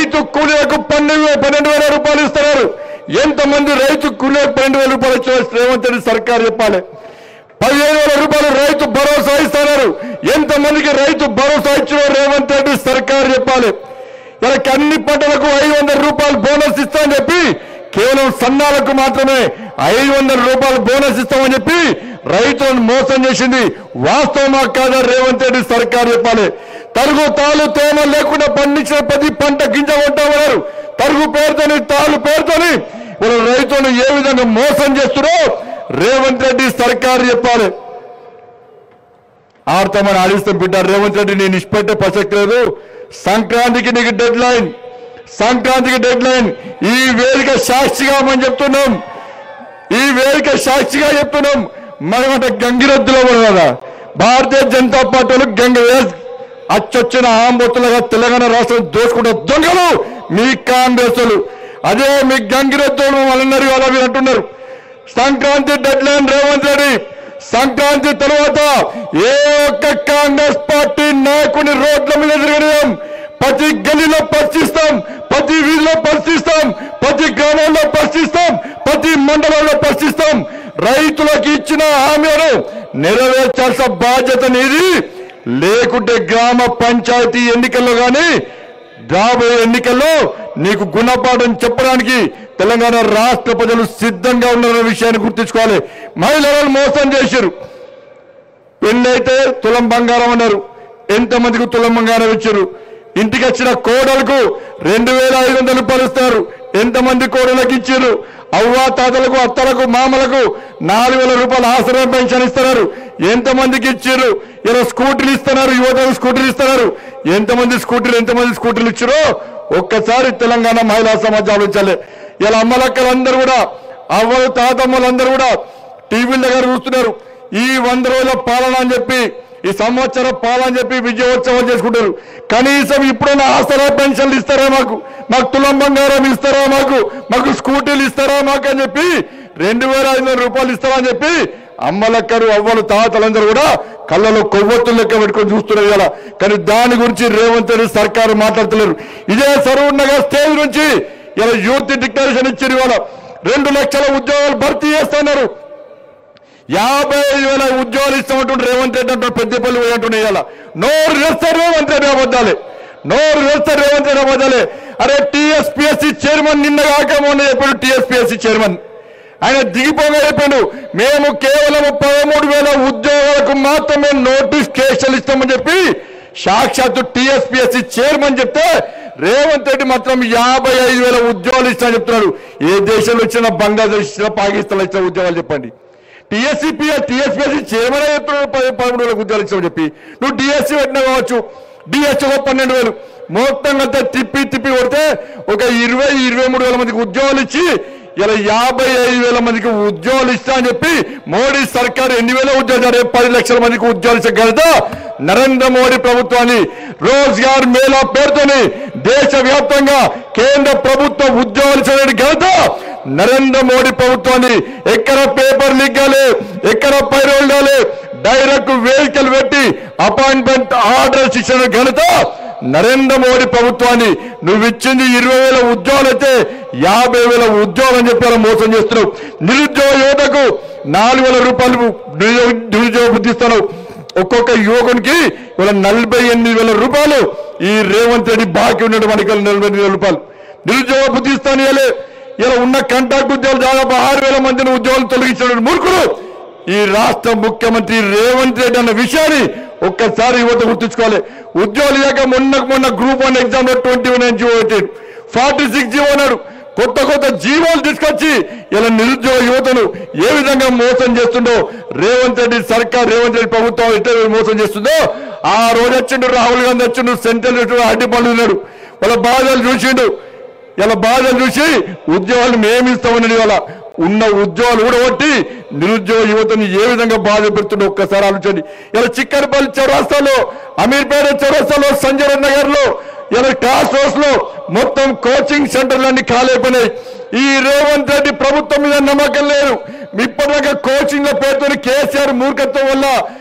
రైతు కూలీలకు పన్నెండు వే- పన్నెండు వేల రూపాయలు ఇస్తున్నారు ఎంతమంది రైతు కూలీలకు పన్నెండు వేల రూపాయలు ఇచ్చిన రేవంత్ రెడ్డి సర్కార్ చెప్పాలి పదిహేను వేల రూపాయలు రైతు భరోసా ఇస్తున్నారు ఎంతమందికి రైతు భరోసా ఇచ్చిన రేవంత్ రెడ్డి సర్కార్ చెప్పాలి ఇలా అన్ని పంటలకు ఐదు వందల రూపాయలు బోనస్ ఇస్తామని చెప్పి కేవలం సన్నాలకు మాత్రమే ఐదు వందల రూపాయలు బోనస్ ఇస్తామని చెప్పి రైతులను మోసం చేసింది వాస్తవమా కాదా రేవంత్ రెడ్డి సర్కార్ చెప్పాలి తరుగు తాలు తేమ లేకుండా పండించిన ప్రతి పంట గింజ కొంటామన్నారు తరుగు పేరుతోని తాలు పేరుతోని వీళ్ళ రైతులను ఏ విధంగా మోసం చేస్తున్నారో రేవంత్ రెడ్డి సర్కార్ చెప్పాలి ఆడతామని ఆడిస్తాం బిడ్డ రేవంత్ రెడ్డి నేను ఇష్టపెట్టే ప్రసక్తి లేదు సంక్రాంతికి నీకు డెడ్ లైన్ సంక్రాంతికి డెడ్ లైన్ ఈ వేదిక సాక్షిగా మనం చెప్తున్నాం ఈ వేదిక సాక్షిగా చెప్తున్నాం మనమంట గంగిరెద్దులో కూడా కదా భారతీయ జనతా పార్టీ వాళ్ళు గంగ అచ్చొచ్చిన ఆంబొత్తులుగా తెలంగాణ రాష్ట్రం దోచుకుంటే దొంగలు మీ కాంగ్రెస్ వాళ్ళు. అదే మీ గంగిరెద్దులు వాళ్ళందరూ అలా మీరు అంటున్నారు సంక్రాంతి డెడ్ లైన్ రేవంత్ రెడ్డి సంక్రాంతి తర్వాత ఏ ఒక్క కాంగ్రెస్ పార్టీ నాయకుని రోడ్ల మీద తిరగడం ప్రతి గల్లీలో పరిశీలిస్తాం ప్రతి వీధిలో పరిశీలిస్తాం ప్రతి గ్రామంలో పరిశీలిస్తాం ప్రతి మండలంలో పరిశీలిస్తాం రైతులకు ఇచ్చిన హామీలను నెరవేర్చాల్సిన బాధ్యత నీది లేకుంటే గ్రామ పంచాయతీ ఎన్నికల్లో గాని రాబోయే ఎన్నికల్లో నీకు గుణపాఠం చెప్పడానికి తెలంగాణ రాష్ట్ర ప్రజలు సిద్ధంగా ఉన్నారన్న విషయాన్ని గుర్తుంచుకోవాలి మహిళలను మోసం చేశారు పెళ్ళైతే తులం బంగారం అన్నారు ఎంతమందికి తులం బంగారం ఇచ్చారు ఇంటికి వచ్చిన కోడలకు రెండు వేల ఐదు వందల రూపాయలు ఇస్తారు ఎంతమంది కోడలకు ఇచ్చారు అవ్వ తాతలకు అత్తలకు మామలకు నాలుగు వేల రూపాయలు ఆశ్రయ పెన్షన్ ఇస్తున్నారు ఎంతమందికి ఇచ్చారు ఇలా స్కూటీలు ఇస్తున్నారు యువతకు స్కూటీలు ఇస్తున్నారు ఎంతమంది స్కూటీలు ఎంతమంది స్కూటీలు ఇచ్చారో ఒక్కసారి తెలంగాణ మహిళా సమాజం ఆలోచించాలి ఇలా అమ్మలక్కలందరూ కూడా అవ్వలు తాతమ్మలందరూ కూడా టీవీల దగ్గర చూస్తున్నారు ఈ వంద రోజుల పాలన అని చెప్పి ఈ సంవత్సర పాలన అని చెప్పి విజయోత్సవాలు చేసుకుంటారు కనీసం ఇప్పుడైనా ఆసరా పెన్షన్లు ఇస్తారా మాకు మాకు తులం బంగారం ఇస్తారా మాకు మాకు స్కూటీలు ఇస్తారా మాకు అని చెప్పి రెండు వేల ఐదు వందల రూపాయలు ఇస్తారా అని చెప్పి అమ్మలక్కరు అవ్వలు తాతలందరూ కూడా కళ్ళలో కొవ్వొత్తులు లెక్క పెట్టుకొని చూస్తున్నారు ఇలా కానీ దాని గురించి రేవంత్ రెడ్డి సర్కారు మాట్లాడుతున్నారు ఇదే సరూర్ నగర్ స్టేజ్ నుంచి ఇలా యూత్ డిక్లరేషన్ ఇచ్చారు ఇవాళ రెండు లక్షల ఉద్యోగాలు భర్తీ చేస్తున్నారు యాభై ఐదు వేల ఉద్యోగాలు ఇస్తామంటుంటే రేవంత్ రెడ్డి అంటారు పెద్దపల్లి పోయి అంటున్నాయి ఇవాళ నోరు వేస్తారు రేవంత్ రెడ్డి అబద్ధాలే నోరు వేస్తారు రేవంత్ రెడ్డి అబద్ధాలే అరే టీఎస్పీఎస్సీ చైర్మన్ నిన్న కాక మొన్న చెప్పాడు టీఎస్పీఎస్సీ చైర్మన్ ఆయన దిగిపోగా చెప్పాడు మేము కేవలం పదమూడు వేల ఉద్యోగాలకు మాత్రమే నోటిఫికేషన్ ఇస్తామని చెప్పి సాక్షాత్తు టీఎస్పీఎస్సీ చైర్మన్ చెప్తే రేవంత్ రెడ్డి మాత్రం యాభై ఐదు వేల ఉద్యోగాలు ఇస్తామని చెప్తున్నాడు ఏ దేశంలో ఇచ్చినా బంగ్లాదేశ్ ఇచ్చినా పాకిస్తాన్ ఇచ్చిన ఉద్యోగాలు చెప్పండి టీఎస్సీ టీఎస్పీఎస్సీ చైర్మన్ చెప్తున్నాడు పది పదమూడు వేల ఉద్యోగాలు ఇచ్చామని చెప్పి నువ్వు డిఎస్సీ పెట్టినా కావచ్చు డిఎస్సీ ఒక పన్నెండు వేలు మొత్తం అంతా తిప్పి తిప్పి కొడితే ఒక ఇరవై ఇరవై మూడు వేల మందికి ఉద్యోగాలు ఇచ్చి ఇలా యాభై ఐదు వేల మందికి ఉద్యోగాలు ఇస్తా అని చెప్పి మోడీ సర్కార్ ఎన్ని వేల ఉద్యోగాలు రేపు పది లక్షల మందికి ఉద్యోగాలు ఇచ్చే ఘనత నరేంద్ర మోడీ ప్రభుత్వాన్ని రోజ్గార్ మేళా పేరుతోని దేశవ్యాప్తంగా కేంద్ర ప్రభుత్వ ఉద్యోగాలు ఇచ్చే ఘనత నరేంద్ర మోడీ ప్రభుత్వాన్ని ఎక్కడ పేపర్ లీక్ కాలే ఎక్కడ పైరోల్ కాలే డైరెక్ట్ వెహికల్ పెట్టి అపాయింట్మెంట్ ఆర్డర్స్ ఇచ్చిన ఘనత నరేంద్ర మోడీ ప్రభుత్వాన్ని నువ్వు ఇచ్చింది ఇరవై వేల ఉద్యోగాలు అయితే యాభై వేల ఉద్యోగాలు అని చెప్పి అలా మోసం చేస్తున్నావు నిరుద్యోగ యువతకు నాలుగు వేల రూపాయలు నిరుద్యోగ నిరుద్యోగ బుద్ధిస్తున్నావు ఒక్కొక్క యువకునికి ఇవాళ నలభై ఎనిమిది వేల రూపాయలు ఈ రేవంత్ రెడ్డి బాకీ ఉన్నటువంటి నలభై ఎనిమిది వేల రూపాయలు నిరుద్యోగ బుద్ధి ఇస్తాను ఇవాళ ఇలా ఉన్న కాంట్రాక్ట్ ఉద్యోగాలు దాదాపు ఆరు వేల మందిని ఉద్యోగాలు తొలగించిన మూర్ఖులు ఈ రాష్ట్ర ముఖ్యమంత్రి రేవంత్ రెడ్డి అన్న విషయాన్ని ఒక్కసారి యువత గుర్తుంచుకోవాలి ఉద్యోగాలు లేక మొన్న మొన్న గ్రూప్ వన్ ఎగ్జామ్ లో ట్వంటీ వన్ జీవో పెట్టాడు ఫార్టీ సిక్స్ జీవో అన్నాడు కొత్త కొత్త జీవోలు తీసుకొచ్చి ఇలా నిరుద్యోగ యువతను ఏ విధంగా మోసం చేస్తుండో రేవంత్ రెడ్డి సర్కార్ రేవంత్ రెడ్డి ప్రభుత్వం ఎట్లా మోసం చేస్తుందో ఆ రోజు వచ్చిండు రాహుల్ గాంధీ వచ్చిండు సెంట్రల్ అడ్డి పనులు ఉన్నాడు వాళ్ళ బాధలు చూసిండు ఇలా బాధలు చూసి ఉద్యోగాలు మేమిస్తామని ఇవాళ ఉన్న ఉద్యోగాలు కూడా కొట్టి నిరుద్యోగ యువతని ఏ విధంగా బాధ పెడుతుండో ఒక్కసారి ఆలోచండి ఇలా చిక్కనపల్లి చౌరాస్తాలో అమీర్పేట చౌరాస్తాలో సంజయ్ నగర్ లో ఇలా క్లాస్ రోడ్స్ లో మొత్తం కోచింగ్ సెంటర్లన్నీ ఖాళీపోయినాయి ఈ రేవంత్ రెడ్డి ప్రభుత్వం మీద నమ్మకం లేదు ఇప్పటిదాకా కోచింగ్ లో పేరుతో కేసీఆర్ మూర్ఖత్వం వల్ల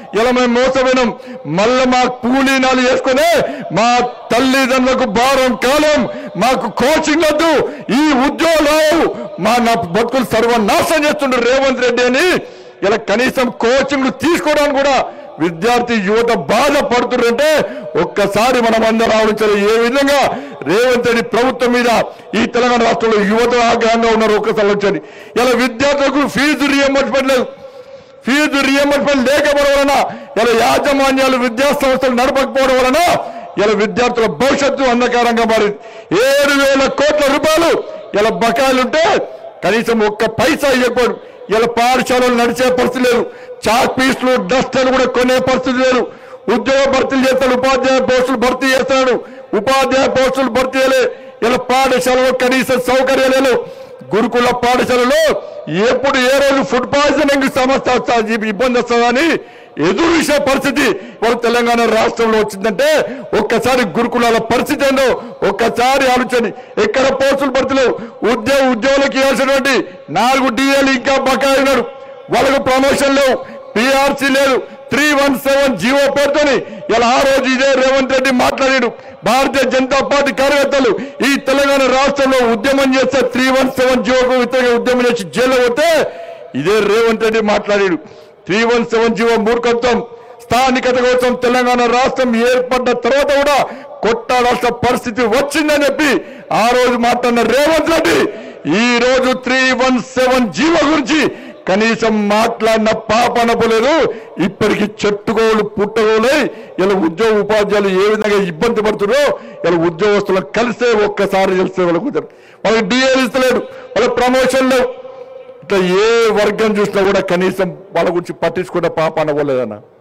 ఇలా మేము మోసపోయినాం మళ్ళీ మా కూలీనాలు చేసుకునే మా తల్లిదండ్రులకు భారం కాలం మాకు కోచింగ్ వద్దు ఈ ఉద్యోగాలు మా నా బతుకులు సర్వనాశనం చేస్తుండ్రు రేవంత్ రెడ్డి అని ఇలా కనీసం కోచింగ్ తీసుకోవడానికి కూడా విద్యార్థి యువత బాధపడుతుంటే ఒక్కసారి మనం అందరం ఆలోచించాలి ఏ విధంగా రేవంత్ రెడ్డి ప్రభుత్వం మీద ఈ తెలంగాణ రాష్ట్రంలో యువత ఆగ్రహంగా ఉన్నారు ఒక్కసారి వచ్చండి ఇలా విద్యార్థులకు ఫీజు రియంబర్స్మెంట్ లేదు ఫీజు రియంబర్స్మెంట్ లేకపోవడం వలన ఇలా యాజమాన్యాలు విద్యా సంస్థలు నడపకపోవడం వలన ఇలా విద్యార్థుల భవిష్యత్తు అంధకారంగా మారింది ఏడు వేల కోట్ల రూపాయలు ఇలా బకాయిలుంటే కనీసం ఒక్క పైసా ఇవ్వకపోడు ఇలా పాఠశాలలు నడిచే పరిస్థితి లేదు చాక్ పీస్లు డస్టర్లు కూడా కొనే పరిస్థితి లేదు ఉద్యోగ భర్తీలు చేస్తాడు ఉపాధ్యాయ పోస్టులు భర్తీ చేస్తాడు ఉపాధ్యాయ పోస్టులు భర్తీ చేయలే ఇలా పాఠశాలలో కనీస సౌకర్యాలు లేవు గురుకుల పాఠశాలలో ఎప్పుడు ఏ రోజు ఫుడ్ పాయిజనింగ్ సమస్య వస్తా ఇబ్బంది వస్తుందని ఎదురు చూసే పరిస్థితి మన తెలంగాణ రాష్ట్రంలో వచ్చిందంటే ఒక్కసారి గురుకులాల పరిస్థితి ఏందో ఒక్కసారి ఆలోచన ఎక్కడ పోస్టులు భర్తీలు ఉద్యోగ ఉద్యోగులకు ఇవ్వాల్సినటువంటి నాలుగు డిఏలు ఇంకా బకాయి ఉన్నాడు వాళ్ళకు ప్రమోషన్ లేవు పిఆర్సీ లేదు త్రీ వన్ సెవెన్ జీవో పేరుతోని ఇలా ఆ రోజు ఇదే రేవంత్ రెడ్డి మాట్లాడాడు భారతీయ జనతా పార్టీ కార్యకర్తలు ఈ తెలంగాణ రాష్ట్రంలో ఉద్యమం చేస్తే త్రీ వన్ సెవెన్ జీవోకు వ్యతిరేక ఉద్యమం చేసి జైల్లో పోతే ఇదే రేవంత్ రెడ్డి మాట్లాడాడు త్రీ వన్ సెవెన్ జీవో మూర్ఖత్వం స్థానికత కోసం తెలంగాణ రాష్ట్రం ఏర్పడ్డ తర్వాత కూడా కొట్టాడాల్సిన పరిస్థితి వచ్చిందని చెప్పి ఆ రోజు మాట్లాడిన రేవంత్ రెడ్డి ఈ రోజు త్రీ వన్ సెవెన్ జీవో గురించి కనీసం మాట్లాడిన పాప అనపోలేదు ఇప్పటికి చెట్టుకోలు పుట్టగోలై ఇలా ఉద్యోగ ఉపాధ్యాయులు ఏ విధంగా ఇబ్బంది పడుతున్నారో ఇలా ఉద్యోగస్తులను కలిస్తే ఒక్కసారి తెలిస్తే వాళ్ళకు కుదరదు. వాళ్ళకి డిఏలు ఇస్తలేడు వాళ్ళ ప్రమోషన్ లేవు ఇట్లా ఏ వర్గం చూసినా కూడా కనీసం వాళ్ళ గురించి పట్టించుకున్న పాప అనపోలేదన్న